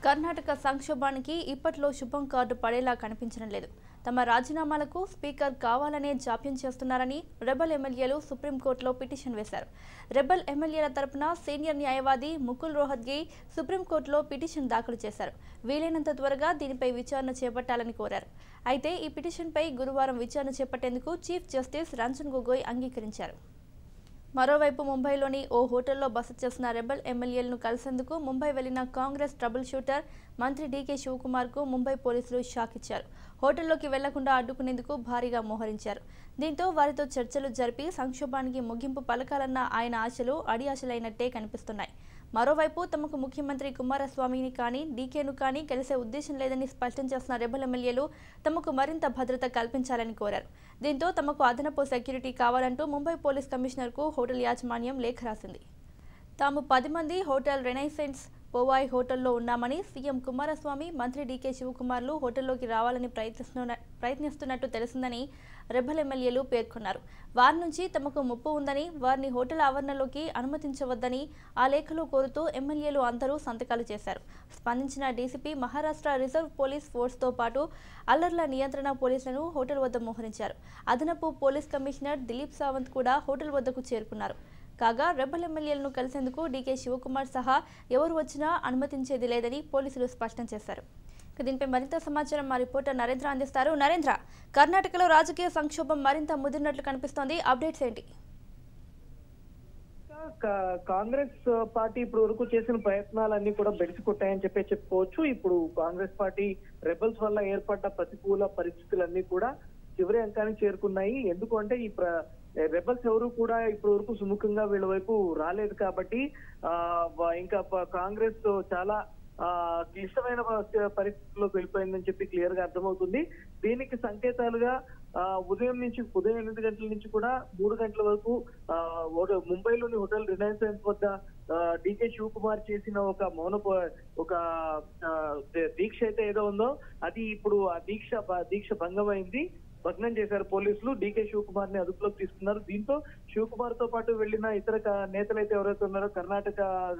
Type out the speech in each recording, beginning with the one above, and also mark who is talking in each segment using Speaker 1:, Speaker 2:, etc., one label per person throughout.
Speaker 1: కర్ణాటక సంక్షోభానికి ఇప్పట్లో శుభం కార్డు పడేలా కనిపించడం లేదు తమ రాజీనామాలకు స్పీకర్ కావాలనే జాప్యం చేస్తున్నారని రెబల్ ఎమ్మెల్యేలు సుప్రీంకోర్టులో పిటిషన్ వేశారు రెబల్ ఎమ్మెల్యేల తరపున సీనియర్ న్యాయవాది ముకుల్ రోహత్గి సుప్రీంకోర్టులో పిటిషన్ దాఖలు చేశారు వీలైనంత త్వరగా దీనిపై విచారణ చేపట్టాలని కోరారు అయితే ఈ పిటిషన్పై గురువారం విచారణ చేపట్టేందుకు చీఫ్ జస్టిస్ రంజన్ గొగోయ్ అంగీకరించారు మరోవైపు ముంబైలోని ఓ హోటల్లో బస చేసిన రెబల్ ఎమ్మెల్యేలను కలిసేందుకు ముంబై వెళ్లిన కాంగ్రెస్ ట్రబుల్ షూటర్ మంత్రి డీకే శివకుమార్కు ముంబై పోలీసులు షాక్ ఇచ్చారు హోటల్లోకి వెళ్లకుండా అడ్డుకునేందుకు భారీగా మోహరించారు దీంతో వారితో చర్చలు జరిపి సంక్షోభానికి ముగింపు పలకాలన్న ఆయన ఆశలు అడియాశలైనట్టే కనిపిస్తున్నాయి మరోవైపు తమకు ముఖ్యమంత్రి కుమారస్వామిని కానీ డీకేను కానీ కలిసే ఉద్దేశం లేదని స్పష్టం చేసిన రెబల్ ఎమ్మెల్యేలు తమకు మరింత భద్రత కల్పించాలని కోరారు దీంతో తమకు అదనపు సెక్యూరిటీ కావాలంటూ ముంబై పోలీస్ కమిషనర్కు హోటల్ యాజమాన్యం లేఖ రాసింది తాము పది మంది హోటల్ రెనైసెన్స్ పోవాయ్ హోటల్లో ఉన్నామని సీఎం కుమారస్వామి మంత్రి డీకే శివకుమార్లు హోటల్లోకి రావాలని ప్రయత్నిస్తున్న ప్రయత్నిస్తున్నట్టు తెలిసిందని రెబల్ ఎమ్మెల్యేలు పేర్కొన్నారు వారి నుంచి తమకు ముప్పు ఉందని వారిని హోటల్ ఆవరణలోకి అనుమతించవద్దని ఆ లేఖలో కోరుతూ ఎమ్మెల్యేలు అందరూ సంతకాలు చేశారు స్పందించిన డీసీపీ మహారాష్ట్ర రిజర్వ్ పోలీస్ ఫోర్స్తో పాటు అల్లర్ల నియంత్రణ పోలీసులను హోటల్ వద్ద మోహరించారు అదనపు పోలీస్ కమిషనర్ దిలీప్ సావంత్ కూడా హోటల్ వద్దకు చేరుకున్నారు కాగా రెబల్ ఎమ్మెల్యేలను కలిసేందుకు డీకే శివకుమార్ సహా ఎవరు వచ్చినా అనుమతించేది లేదని పోలీసులు స్పష్టం చేశారు ఇక దీనిపై మరింత సమాచారం మా రిపోర్టర్ నరేంద్ర అందిస్తారు నరేంద్ర కర్ణాటకలో రాజకీయ సంక్షోభం మరింత ముదిరినట్లు కనిపిస్తోంది అప్డేట్స్ ఏంటి
Speaker 2: కా- కాంగ్రెస్ పార్టీ ఇప్పుడు వరకు చేసిన ప్రయత్నాలన్నీ కూడా బెడిసి కొట్టాయని చెప్పే చెప్పుకోవచ్చు ఇప్పుడు కాంగ్రెస్ పార్టీ రెబల్స్ వల్ల ఏర్పడ్డ ప్రతికూల పరిస్థితులన్నీ కూడా చివరి అంకానికి చేరుకున్నాయి ఎందుకంటే ఈ ప్ర- రెబల్స్ ఎవరు కూడా ఇప్పటి వరకు సుముఖంగా వీళ్ళ వైపు రాలేదు కాబట్టి ఆ వ- ఇంకా ప- కాంగ్రెస్ చాలా ఆ క్లిష్టమైన ప- పరిస్థితుల్లోకి వెళ్ళిపోయిందని చెప్పి క్లియర్ గా అర్థమవుతుంది దీనికి సంకేతాలుగా ఆ ఉదయం నుంచి ఉదయం ఎనిమిది గంటల నుంచి కూడా మూడు గంటల వరకు ఆ ఒక- ముంబైలోని హోటల్ రిలయన్స్ వద్ద డికే శివకుమార్ చేసిన ఒక మౌన పో- ఒక ఆ, దీక్ష అయితే ఏదో ఉందో అది ఇప్పుడు ఆ దీక్ష బ- దీక్ష భంగం అయింది భగ్నం చేశారు పోలీసులు డీకే శివకుమార్ ని అదుపులోకి తీసుకున్నారు దీంతో శివకుమార్ తో పాటు వెళ్లిన ఇతర క- నేతలు అయితే ఎవరైతే ఉన్నారో కర్ణాటక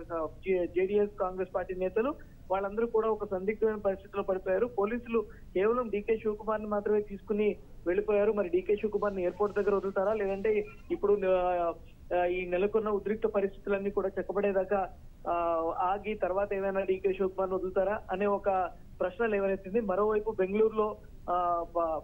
Speaker 2: జేడీఎస్ కాంగ్రెస్ పార్టీ నేతలు వాళ్ళందరూ కూడా ఒక సందిగ్ధమైన పరిస్థితిలో పడిపోయారు పోలీసులు కేవలం డీకే శివకుమార్ ని మాత్రమే తీసుకుని వెళ్ళిపోయారు మరి డీకే శివకుమార్ ని ఎయిర్పోర్ట్ దగ్గర వదులుతారా లేదంటే ఇప్పుడు ఆ, ఆ, ఈ నెలకొన్న ఉద్రిక్త పరిస్థితులన్నీ కూడా చెక్కబడేదాకా ఆ, ఆగి తర్వాత ఏమైనా డీకే శివకుమార్ ని వదులుతారా అనే ఒక ప్రశ్న లేవనెత్తింది మరోవైపు బెంగళూరులో ఆ, బ-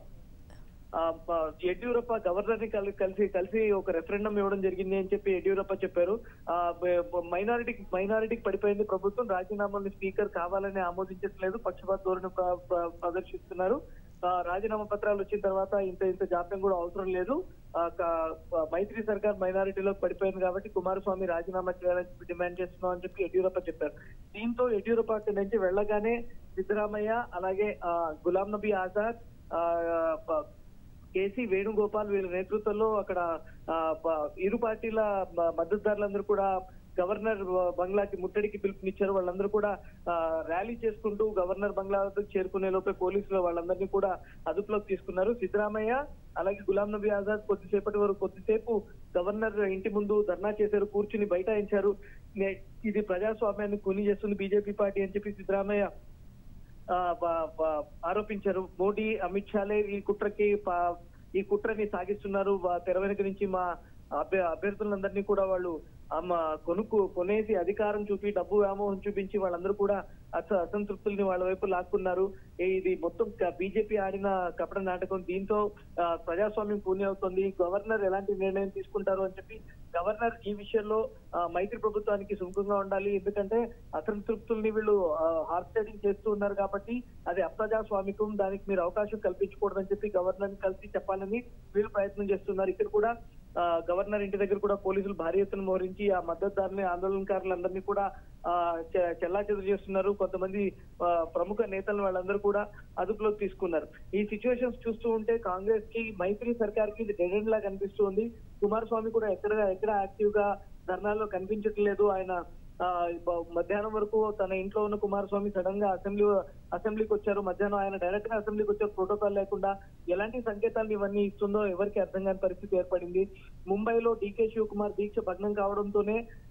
Speaker 2: ఆ, ప- యడ్యూరప్ప గవర్నర్ ని కలి- కలిసి కలిసి ఒక రెఫరెండం ఇవ్వడం జరిగింది అని చెప్పి యడ్యూరప్ప చెప్పారు ఆ మైనారిటీ మైనారిటీకి పడిపోయింది ప్రభుత్వం రాజీనామాని స్పీకర్ కావాలని ఆమోదించట్లేదు పక్షపాత ధోరణి ప్ర- ప్ర- ప్రదర్శిస్తున్నారు ఆ, రాజీనామా పత్రాలు వచ్చిన తర్వాత ఇంత ఇంత జాప్యం కూడా అవసరం లేదు ఆ, క- మైత్రి సర్కార్ మైనారిటీలో పడిపోయింది కాబట్టి కుమారస్వామి రాజీనామా చేయాలని చెప్పి డిమాండ్ చేస్తున్నాం అని చెప్పి యడ్యూరప్ప చెప్పారు దీంతో యడ్యూరప్ప అక్కడి నుంచి వెళ్ళగానే సిద్ధరామయ్య అలాగే ఆ, గులాం నబీ ఆజాద్ ఆ, ప- కేసీ వేణుగోపాల్ వీళ్ళ నేతృత్వంలో అక్కడ ఆ, ప- ఇరు పార్టీల మ- మద్దతుదారులందరూ కూడా గవర్నర్ బంగ్లాకి ముట్టడికి పిలుపునిచ్చారు వాళ్ళందరూ కూడా ఆ, ర్యాలీ చేసుకుంటూ గవర్నర్ బంగ్లా వద్దకు చేరుకునే లోపే పోలీసులు వాళ్ళందరినీ కూడా అదుపులోకి తీసుకున్నారు సిద్ధరామయ్య అలాగే గులాం నబీ ఆజాద్ కొద్దిసేపటి వరకు కొద్దిసేపు గవర్నర్ ఇంటి ముందు ధర్నా చేశారు కూర్చుని బైఠాయించారు నే- ఇది ప్రజాస్వామ్యాన్ని కూని చేస్తుంది బీజేపీ పార్టీ అని చెప్పి సిద్ధరామయ్య ఆ, ప- ప- ఆరోపించారు మోడీ అమిత్ షాలే ఈ కుట్రకి ప- ఈ కుట్రని సాగిస్తున్నారు వా- తెర వెనుక నుంచి మా అభ్య అభ్యర్థులందరినీ కూడా వాళ్ళు ఆమె కొనుక్కు కొనేసి అధికారం చూపి డబ్బు వ్యామోహం చూపించి వాళ్ళందరూ కూడా అస అసంతృప్తుల్ని వాళ్ళ వైపు లాక్కున్నారు ఏ ఇది మొత్తం బీజేపీ ఆడిన కపట నాటకం దీంతో ఆ, ప్రజాస్వామ్యం పూని అవుతుంది గవర్నర్ ఎలాంటి నిర్ణయం తీసుకుంటారు అని చెప్పి గవర్నర్ ఈ విషయంలో ఆ, మైత్రి ప్రభుత్వానికి సుముఖంగా ఉండాలి ఎందుకంటే అసంతృప్తుల్ని వీళ్ళు హార్స్ రైడింగ్ చేస్తూ ఉన్నారు కాబట్టి అది అప్రజాస్వామికం దానికి మీరు అవకాశం కల్పించకూడదని చెప్పి గవర్నర్ కలిసి చెప్పాలని వీళ్ళు ప్రయత్నం చేస్తున్నారు ఇక్కడ కూడా ఆ, గవర్నర్ ఇంటి దగ్గర కూడా పోలీసులు భారీ ఎత్తున మోహరించి ఆ మద్దతుదారుని ఆందోళనకారులందరినీ కూడా ఆ, చె- చెల్లాచెదురు చేస్తున్నారు కొంతమంది ఆ, ప్రముఖ నేతలను వాళ్ళందరూ కూడా అదుపులోకి తీసుకున్నారు ఈ సిచ్యువేషన్స్ చూస్తూ ఉంటే కాంగ్రెస్ కి మైత్రి సర్కార్ కి ఇది డెడ్ ఎండ్ లా కనిపిస్తుంది కుమారస్వామి కూడా ఎక్కడ ఎక్కడ యాక్టివ్ గా ధర్నాల్లో కనిపించట్లేదు ఆయన ఆ, బ- మధ్యాహ్నం వరకు తన ఇంట్లో ఉన్న కుమారస్వామి సడన్ గా అసెంబ్లీ అసెంబ్లీకి వచ్చారు మధ్యాహ్నం ఆయన డైరెక్ట్ గా అసెంబ్లీకి వచ్చారు ప్రోటోకాల్ లేకుండా ఎలాంటి సంకేతాలు ఇవన్నీ ఇస్తుందో ఎవరికి అర్థం కాని పరిస్థితి ఏర్పడింది ముంబైలో డీకే శివకుమార్ దీక్ష భగ్నం కావడంతోనే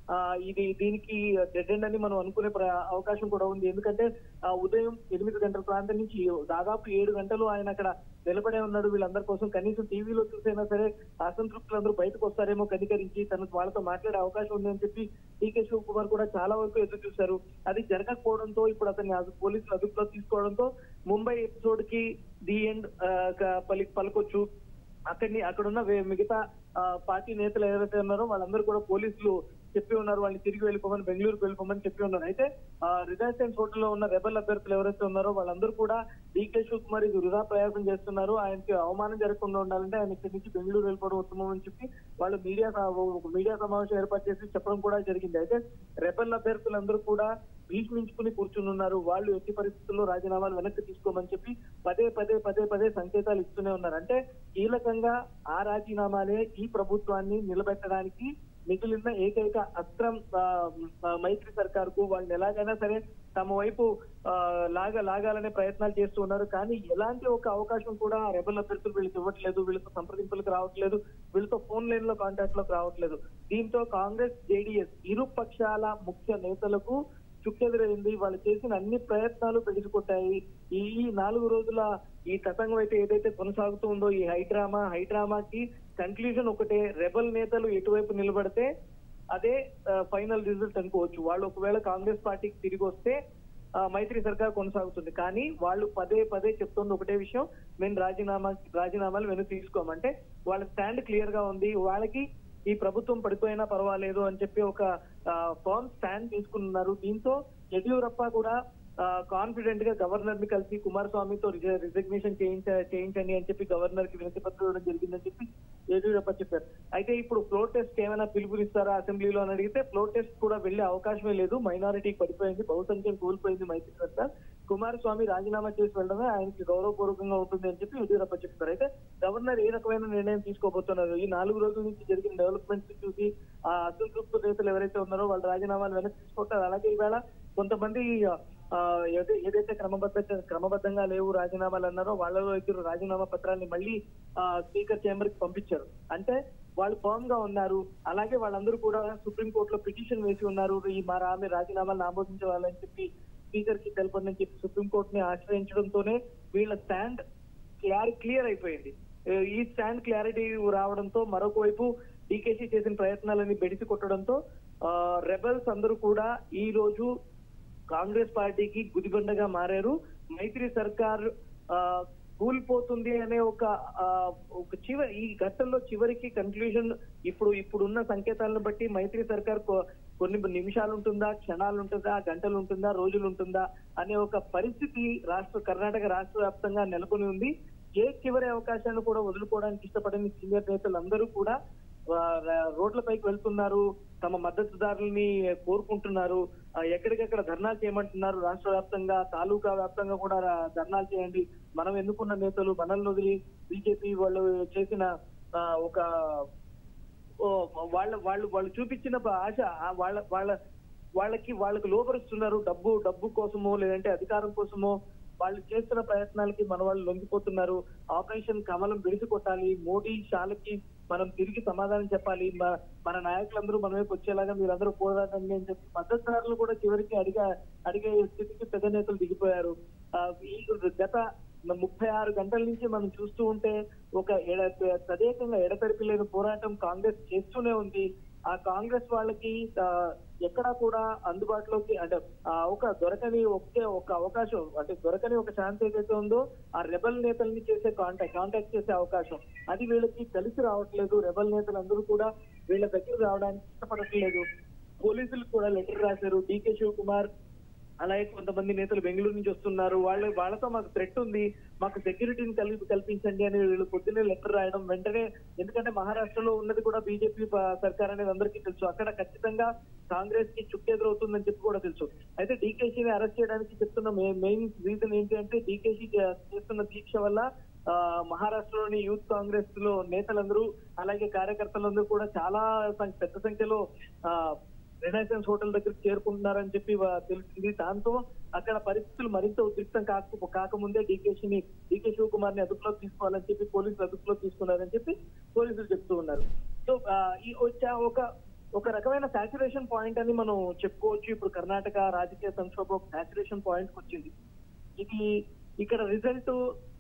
Speaker 2: ఆ, ఇది దీనికి డెడ్ ఎండ్ అని మనం అనుకునే ప్ర- అవకాశం కూడా ఉంది ఎందుకంటే ఆ, ఉదయం ఎనిమిది గంటల ప్రాంతం నుంచి దాదాపు ఏడు గంటలు ఆయన అక్కడ నిలబడే ఉన్నాడు వీళ్ళందరి కోసం కనీసం టీవీలో చూసైనా సరే అసంతృప్తులందరూ బయటకు వస్తారేమో కనికరించి తను వాళ్ళతో మాట్లాడే అవకాశం ఉంది అని చెప్పి టీకే శివకుమార్ కూడా చాలా వరకు ఎదురు చూశారు అది జరగకపోవడంతో ఇప్పుడు అతన్ని అదు- పోలీసులు అదుపులో తీసుకోవడంతో ముంబై ఎపిసోడ్ కి ది ఎండ్ పలి పలకొచ్చు అక్కడిని అక్కడున్న వే- మిగతా ఆ, పార్టీ నేతలు ఎవరైతే ఉన్నారో వాళ్ళందరూ కూడా పోలీసులు చెప్పి ఉన్నారు వాళ్ళని తిరిగి వెళ్ళిపోమని బెంగళూరుకు వెళ్ళిపోమని చెప్పి ఉన్నారు అయితే రిజైస్టెన్స్ హోటల్ లో ఉన్న రెబల్ అభ్యర్థులు ఎవరైతే ఉన్నారో వాళ్ళందరూ కూడా డీకే శివకుమార్ ఇది వృధా ప్రయాసం చేస్తున్నారు ఆయనకి అవమానం జరగకుండా ఉండాలంటే ఆయన ఇక్కడి నుంచి బెంగళూరు వెళ్ళిపోవడం ఉత్తమం అని చెప్పి వాళ్ళు మీడియా ఒక మీడియా సమావేశం ఏర్పాటు చేసి చెప్పడం కూడా జరిగింది అయితే రెబల్ అభ్యర్థులందరూ కూడా భీష్మించుకుని కూర్చుని ఉన్నారు వాళ్ళు ఎట్టి పరిస్థితుల్లో రాజీనామాలు వెనక్కి తీసుకోమని చెప్పి పదే పదే పదే పదే సంకేతాలు ఇస్తూనే ఉన్నారు అంటే కీలకంగా ఆ రాజీనామాలే ఈ ప్రభుత్వాన్ని నిలబెట్టడానికి మిగిలిన ఏకైక అస్త్రం ఆ, ఆ, మైత్రి సర్కార్కు వాళ్ళని ఎలాగైనా సరే తమ వైపు ఆ, లాగా లాగాలనే ప్రయత్నాలు చేస్తూ ఉన్నారు కానీ ఎలాంటి ఒక అవకాశం కూడా ఆ రెబల్ అభ్యర్థులు వీళ్ళకి ఇవ్వట్లేదు వీళ్ళతో సంప్రదింపులకు రావట్లేదు వీళ్ళతో ఫోన్ లైన్ లో కాంటాక్ట్ లోకి రావట్లేదు దీంతో కాంగ్రెస్ జేడీఎస్ ఇరు పక్షాల ముఖ్య నేతలకు చుక్కెదురైంది వాళ్ళు చేసిన అన్ని ప్రయత్నాలు పెడిసికొట్టాయి ఈ ఈ నాలుగు రోజుల ఈ తతంగం అయితే ఏదైతే కొనసాగుతూ ఉందో ఈ హైడ్రామా హైడ్రామాకి కన్క్లూజన్ ఒకటే రెబల్ నేతలు ఎటువైపు నిలబడితే అదే ఫైనల్ రిజల్ట్ అనుకోవచ్చు వాళ్ళు ఒకవేళ కాంగ్రెస్ పార్టీకి తిరిగి వస్తే ఆ, మైత్రి సర్కార్ కొనసాగుతుంది కానీ వాళ్ళు పదే పదే చెప్తున్న ఒకటే విషయం మేము రాజీనామా రాజీనామాలు వెను తీసుకోమంటే వాళ్ళ స్టాండ్ క్లియర్ గా ఉంది వాళ్ళకి ఈ ప్రభుత్వం పడిపోయినా పర్వాలేదు అని చెప్పి ఒక ఫార్మ్ స్టాండ్ తీసుకున్నారు దీంతో యడ్యూరప్ప కూడా కాన్ఫిడెంట్ గా గవర్నర్ ని కలిసి కుమారస్వామితో రిజిగ్నేషన్ చేయించ చేయించండి అని చెప్పి గవర్నర్ కి వినతి పత్రం ఇవ్వడం జరిగిందని చెప్పి యడ్యూరప్ప చెప్పారు అయితే ఇప్పుడు ఫ్లోర్ టెస్ట్ ఏమైనా పిలుపునిస్తారా అసెంబ్లీలో అని అడిగితే ఫ్లోర్ టెస్ట్ కూడా వెళ్లే అవకాశమే లేదు మైనారిటీ పడిపోయింది బహుసంఖ్యం కోల్పోయింది మైత్రి సర్కార్ కుమారస్వామి రాజీనామా చేసి వెళ్ళడమే ఆయనకి గౌరవపూర్వకంగా ఉంటుంది అని చెప్పి యడ్యూరప్ప చెప్తారు అయితే గవర్నర్ ఏ రకమైన నిర్ణయం తీసుకోబోతున్నారు ఈ నాలుగు రోజుల నుంచి జరిగిన డెవలప్మెంట్స్ చూసి ఆ అసంతృప్త నేతలు ఎవరైతే ఉన్నారో వాళ్ళ రాజీనామాలు వెనక్కి తీసుకుంటారు అలాగే ఈవేళ కొంతమంది ఆ, ఏదై- ఏదైతే క్రమబద్ధ క్రమబద్ధంగా లేవు రాజీనామాలు అన్నారో వాళ్ళలో ఇద్దరు రాజీనామా పత్రాన్ని మళ్ళీ ఆ, స్పీకర్ చేంబర్ కి పంపించారు అంటే వాళ్ళు ఫర్మ్ గా ఉన్నారు అలాగే వాళ్ళందరూ కూడా సుప్రీం కోర్టులో పిటిషన్ వేసి ఉన్నారు ఈ మా ఆమె రాజీనామాలను ఆమోదించాలని చెప్పి స్పీకర్ కి తెలపని చెప్పి సుప్రీం కోర్టుని ఆశ్రయించడంతోనే వీళ్ళ స్టాండ్ క్లియర్ క్లియర్ అయిపోయింది ఏ, ఈ స్టాండ్ క్లారిటీ రావడంతో మరొక వైపు డీకేసీ చేసిన ప్రయత్నాలని బెడిసి కొట్టడంతో రెబల్స్ అందరూ కూడా ఈ రోజు కాంగ్రెస్ పార్టీకి గుదిబండగా మారారు మైత్రి సర్కార్ ఆ, కూలిపోతుంది అనే ఒక ఆ, ఒక చివరి ఈ ఘట్టంలో చివరికి కన్క్లూజన్ ఇప్పుడు ఇప్పుడున్న సంకేతాలను బట్టి మైత్రి సర్కార్ కొ- కొన్ని నిమిషాలు ఉంటుందా క్షణాలు ఉంటుందా గంటలు ఉంటుందా రోజులు ఉంటుందా అనే ఒక పరిస్థితి రాష్ట్ర కర్ణాటక రాష్ట్ర వ్యాప్తంగా నెలకొని ఉంది ఏ చివరి అవకాశాన్ని కూడా వదులుకోవడానికి ఇష్టపడని సీనియర్ నేతలందరూ కూడా ఆ, ర- రోడ్లపైకి వెళ్తున్నారు తమ మద్దతుదారుల్ని కోరుకుంటున్నారు ఆ, ఎక్కడికెక్కడ ధర్నాలు చేయమంటున్నారు రాష్ట్ర వ్యాప్తంగా తాలూకా వ్యాప్తంగా కూడా రా- ధర్నాలు చేయండి మనం ఎన్నుకున్న నేతలు మనల్ని వదిలి బీజేపీ వాళ్ళు చేసిన ఆ, ఒక ఓ, వాళ్ళ వాళ్ళు వాళ్ళు చూపించిన ఆశ ఆ వాళ్ళ వాళ్ళ వాళ్ళకి వాళ్ళకి లోపరుస్తున్నారు డబ్బు డబ్బు కోసమో లేదంటే అధికారం కోసమో వాళ్ళు చేస్తున్న ప్రయత్నాలకి మన వాళ్ళు లొంగిపోతున్నారు ఆపరేషన్ కమలం విడిసి కొట్టాలి మోడీ షాలకి మనం తిరిగి సమాధానం చెప్పాలి మ- మన నాయకులందరూ మన వైపు వచ్చేలాగా మీరందరూ పోరాడండి అని చెప్పి మద్దతుదారులు కూడా చివరికి అడిగా అడిగే స్థితికి పెద్ద నేతలు దిగిపోయారు ఆ, ఈ గత ముప్పై ఆరు గంటల నుంచి మనం చూస్తూ ఉంటే ఒక ఎడ తదేకంగా ఎడతెరిపి లేని పోరాటం కాంగ్రెస్ చేస్తూనే ఉంది ఆ కాంగ్రెస్ వాళ్ళకి ఆ, ఎక్కడా కూడా అందుబాటులోకి అంటే ఆ ఒక దొరకని ఒకే ఒక అవకాశం అంటే దొరకని ఒక ఛాన్స్ ఏదైతే ఉందో ఆ రెబల్ నేతల్ని చేసే కాంటాక్ట్ కాంటాక్ట్ చేసే అవకాశం అది వీళ్ళకి కలిసి రావట్లేదు రెబల్ నేతలందరూ కూడా వీళ్ళ దగ్గర రావడానికి ఇష్టపడట్లేదు పోలీసులు కూడా లెటర్ రాశారు డీకే శివకుమార్ అలాగే కొంతమంది నేతలు బెంగళూరు నుంచి వస్తున్నారు వాళ్ళు వాళ్ళతో మాకు థ్రెట్ ఉంది మాకు సెక్యూరిటీని కలిపి కల్పించండి అని వీళ్ళు పొద్దున్నే లెటర్ రాయడం వెంటనే ఎందుకంటే మహారాష్ట్రలో ఉన్నది కూడా బీజేపీ సర్కార్ అనేది అందరికీ తెలుసు అక్కడ ఖచ్చితంగా కాంగ్రెస్ కి చుక్కెదురవుతుందని చెప్పి కూడా తెలుసు అయితే డీకేసీని అరెస్ట్ చేయడానికి చెప్తున్న మెయిన్ రీజన్ ఏంటి అంటే డీకేసీ చేస్తున్న దీక్ష వల్ల ఆ, మహారాష్ట్రలోని యూత్ కాంగ్రెస్ లో నేతలందరూ అలాగే కార్యకర్తలందరూ కూడా చాలా సం- పెద్ద సంఖ్యలో ఆ రినైసెన్స్ హోటల్ దగ్గరికి చేరుకుంటున్నారని చెప్పి వా- తెలిసింది దాంతో అక్కడ పరిస్థితులు మరింత ఉద్రిక్తం కాక కాకముందే డీకేసీని డీకే శివకుమార్ ని అదుపులోకి తీసుకోవాలని చెప్పి పోలీసులు అదుపులోకి తీసుకున్నారని చెప్పి పోలీసులు చెప్తూ ఉన్నారు సో ఆ, ఈ వచ్చా ఒక ఒక రకమైన సాచురేషన్ పాయింట్ అని మనం చెప్పుకోవచ్చు ఇప్పుడు కర్ణాటక రాజకీయ సంక్షోభం ఒక సాచురేషన్ పాయింట్ వచ్చింది ఇది ఇక్కడ రిజల్ట్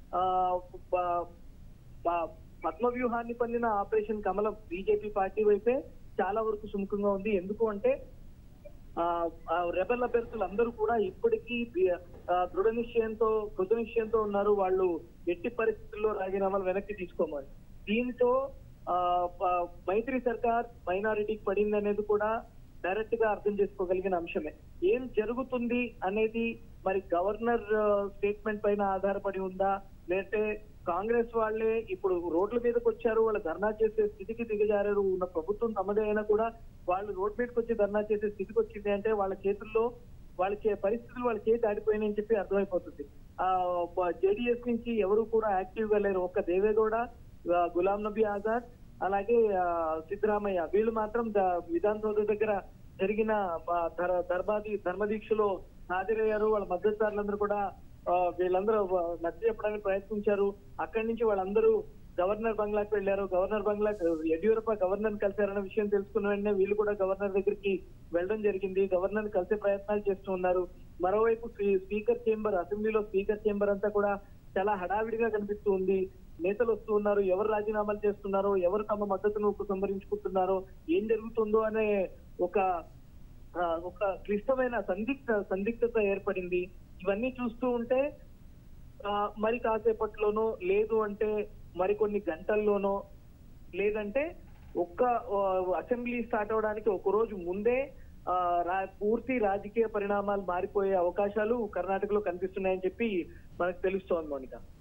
Speaker 2: పద్మ వ్యూహాన్ని పొందిన ఆపరేషన్ కమలం బీజేపీ పార్టీ వైపే చాలా వరకు సుముఖంగా ఉంది ఎందుకు అంటే ఆ ఆ రెబల్ అభ్యర్థులు అందరూ కూడా ఇప్పటికీ బి- ఆ, దృఢ నిశ్చయంతో కృత నిశ్చయంతో ఉన్నారు వాళ్ళు ఎట్టి పరిస్థితుల్లో రాజీనామాలు వెనక్కి తీసుకోమని దీంతో ఆ ప- మైత్రి సర్కార్ మైనారిటీకి పడింది అనేది కూడా డైరెక్ట్ గా అర్థం చేసుకోగలిగిన అంశమే ఏం జరుగుతుంది అనేది మరి గవర్నర్ స్టేట్మెంట్ పైన ఆధారపడి ఉందా లేదంటే కాంగ్రెస్ వాళ్ళే ఇప్పుడు రోడ్ల మీదకి వచ్చారు వాళ్ళు ధర్నా చేసే స్థితికి దిగజారారు ఉన్న ప్రభుత్వం తమదే అయినా కూడా వాళ్ళు రోడ్ మీదకి వచ్చి ధర్నా చేసే స్థితికి వచ్చింది అంటే వాళ్ళ చేతుల్లో వాళ్ళ చే పరిస్థితులు వాళ్ళ చేతి ఆడిపోయినాయని చెప్పి అర్థమైపోతుంది ఆ జేడీఎస్ నుంచి ఎవరు కూడా యాక్టివ్ గా లేరు ఒక్క దేవేగౌడ ఆ, గులాం నబీ ఆజాద్ అలాగే ఆ, సిద్ధరామయ్య వీళ్ళు మాత్రం ద- విధాన్ సౌధ దగ్గర జరిగిన ఆ, ధర- ధర్మాది ధర్మదీక్షలో హాజరయ్యారు వాళ్ళ మద్దతుదారులందరూ కూడా ఆ, వీళ్ళందరూ ఆ, నచ్చ చెప్పడానికి ప్రయత్నించారు అక్కడి నుంచి వాళ్ళందరూ గవర్నర్ బంగ్లాకి వెళ్ళారు గవర్నర్ బంగ్లా యడ్యూరప్ప గవర్నర్ కలిశారన్న విషయం తెలుసుకున్న వెంటనే వీళ్ళు కూడా గవర్నర్ దగ్గరికి వెళ్ళడం జరిగింది గవర్నర్ కలిసే ప్రయత్నాలు చేస్తూ ఉన్నారు మరోవైపు స్పీ- స్పీకర్ చేంబర్ అసెంబ్లీలో స్పీకర్ చేంబర్ అంతా కూడా చాలా హడావిడిగా కనిపిస్తూ ఉంది నేతలు వస్తూ ఉన్నారు ఎవరు రాజీనామాలు చేస్తున్నారో ఎవరు తమ మద్దతును ఉపసంహరించుకుంటున్నారో ఏం జరుగుతుందో అనే ఒక ఆ, ఒక క్లిష్టమైన సందిగ్ధ సందిగ్ధత ఏర్పడింది ఇవన్నీ చూస్తూ ఉంటే ఆ, మరి కాసేపట్లోనో లేదు అంటే మరికొన్ని గంటల్లోనో లేదంటే ఒక్క ఆ, అసెంబ్లీ స్టార్ట్ అవడానికి ఒక రోజు ముందే ఆ, రా- పూర్తి రాజకీయ పరిణామాలు మారిపోయే అవకాశాలు కర్ణాటకలో కనిపిస్తున్నాయని చెప్పి మనకు తెలుస్తోంది మౌనిక